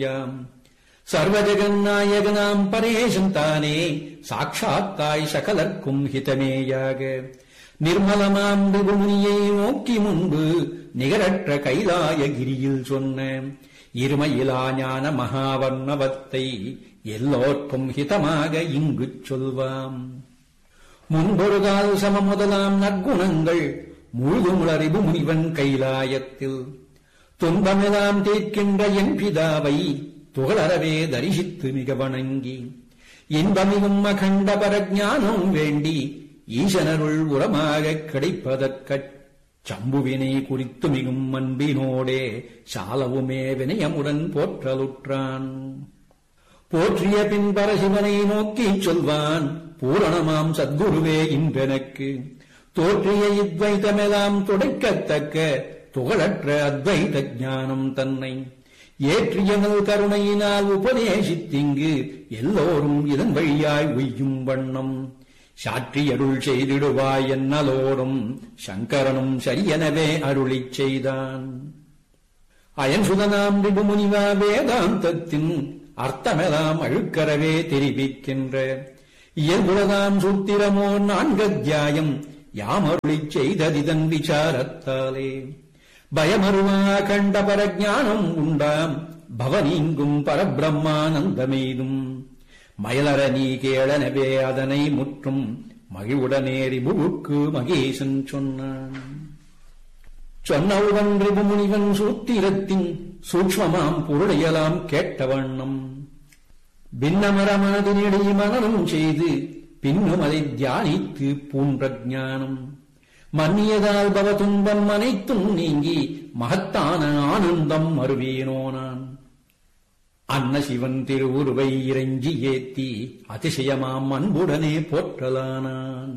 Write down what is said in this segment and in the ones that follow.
யாம் சர்வஜகநாயகனாம் பரேசன் தானே சாட்சாத்தாய் சகலர்க்கும் ஹிதமேயாக நிர்மலமாம் விபுமுனியை நோக்கி முன்பு நிகரற்ற கைலாயகிரியில் சொன்ன இருமையிலா ஞான மகாவர்ணவத்தை எல்லோர்க்கும் ஹிதமாக இங்குச் சொல்வாம் முன்பொருகால் சம முதலாம் நற்குணங்கள் முழுதுமுளறிவு முனிவன் கைலாயத்தில் துன்பமெல்லாம் தீர்க்கின்ற என் பிதாவை புகழறவே தரிசித்து மிக வணங்கி இன்பமிகும் அகண்ட பரஜானம் வேண்டி ஈசனருள் உரமாகக் கிடைப்பதற்கச் சம்புவினை குறித்து மிகும் அன்பினோடே சாலவுமே வினயமுடன் போற்றலுற்றான் போற்றிய பின் பரசிவனை நோக்கிச் சொல்வான் பூரணமாம் சத்குருவே இன்றெனக்கு தோற்றிய இத்வைதமெல்லாம் துடைக்கத்தக்க புகழற்ற அத்வைத ஞானம் தன்னை ஏற்றியனல் கருணையினால் உபதேசித்திங்கு எல்லோரும் இதன் வழியாய் உய்யும் வண்ணம் சாற்றியருள் செய்திடுவாய் என்னலோடும் சங்கரனும் சரியெனவே அருளிச் செய்தான் அயன்சுதனாம் விபுமுனிவா வேதாந்தத்தின் அர்த்தமெல்லாம் அழுக்கறவே தெரிவிக்கின்ற இயல்புலதாம் சூத்திரமோ நான்கத்தியாயம் யாமருளிச் செய்ததிதன் விசாரத்தாலே பயமருவா கண்ட பரஜானம் உண்டாம் பவனீங்கும் பரபிரம்மானந்தமெய்தும் மயலர நீ கேளனவே அதனை முற்றும் மகிழ்வுடனே ரிபுவுக்கு மகேசன் சொன்னான் சொன்னவுடன் ரிபுமுனிவன் சூத்திரத்தின் சூக்ஷ்மமாம் பொருளையலாம் கேட்ட வண்ணம் பின்னமர மனதினிடை மனனம் செய்து பின்னும் அதை தியானித்து பூன்ற ஞானம் மன்னியதால் பவ துன்பம் அனைத்தும் நீங்கி மகத்தான ஆனந்தம் மறுவேனோ நான் அன்ன சிவன் திருவுருவை இறைஞ்சி ஏத்தி அதிசயமாம் அன்புடனே போற்றலானான்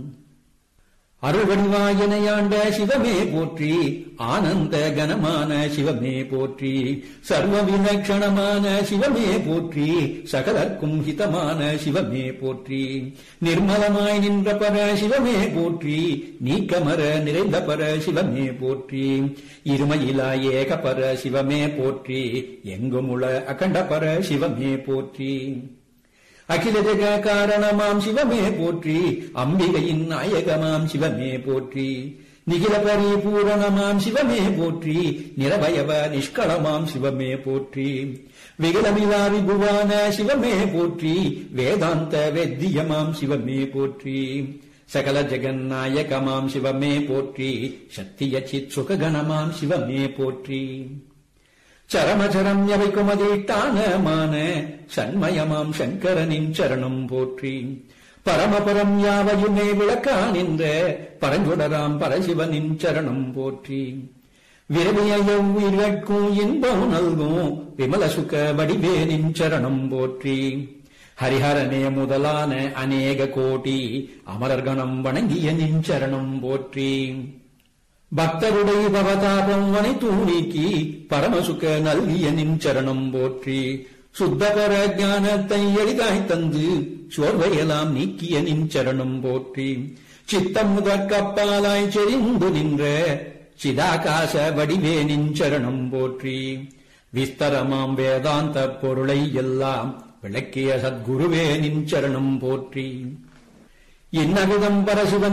அருள்வடிவாயனையாண்ட சிவமே போற்றி ஆனந்த கனமான சிவமே போற்றி சர்வ விலட்சணமான சிவமே போற்றி சகலர்க்கும் ஹிதமான சிவமே போற்றி நிர்மலமாய் நின்ற பர சிவமே போற்றி நீக்கமர நிறைந்த பர சிவமே போற்றி இருமையிலா ஏக பர சிவமே போற்றி எங்குமுள அகண்ட பர சிவமே போற்றி அகில ஜெக காரணமாம் சிவமே போற்றி அம்பிகையின் நாயகமாம் சிவமே போற்றி நிகில பரிபூரணமாம் சிவமே போற்றி நிரவயவ நிஷ்களமாம் சிவமே போற்றி விகலமிலா விபுவான சிவமே போற்றி வேதாந்த வேத்தியமாம் சிவமே போற்றி சகல ஜெகநாயகமாம் சிவமே போற்றி சத்திய சித் சுககணமாம் சிவமே போற்றி சரமச்சரம் எவைக்கும் அதிஷ்டானமான சண்மயமாம் சங்கரனின் சரணம் போற்றி பரமபரம் யாவையுமே விளக்கா நின்ற பரஞ்சுடராம் பரசிவனின் சரணம் போற்றி விரவிய உயிர்கட்கும் இன்பம் நல்கும் விமல சுக வடிவேனின் சரணம் போற்றி ஹரிஹரனே முதலான அநேக கோடி அமரர்கணம் வணங்கிய நின் சரணம் போற்றி பக்தருடைய பவதாபம் வனைத்து நீக்கி பரமசுக நல்கிய நின் சரணம் போற்றி சுத்தபர ஞானத்தை எளிதாய் தந்து சோர்வையெல்லாம் நீக்கிய நின் சரணம் போற்றி சித்தம் முதற்கப்பாலாய் செறிந்து நின்ற சிதாகாச வடிவே நின் சரணம் போற்றி விஸ்தரமாம் வேதாந்த பொருளை எல்லாம் விளக்கிய சத்குருவே நின் சரணம் போற்றி இன்னவிதம் பரசிவன்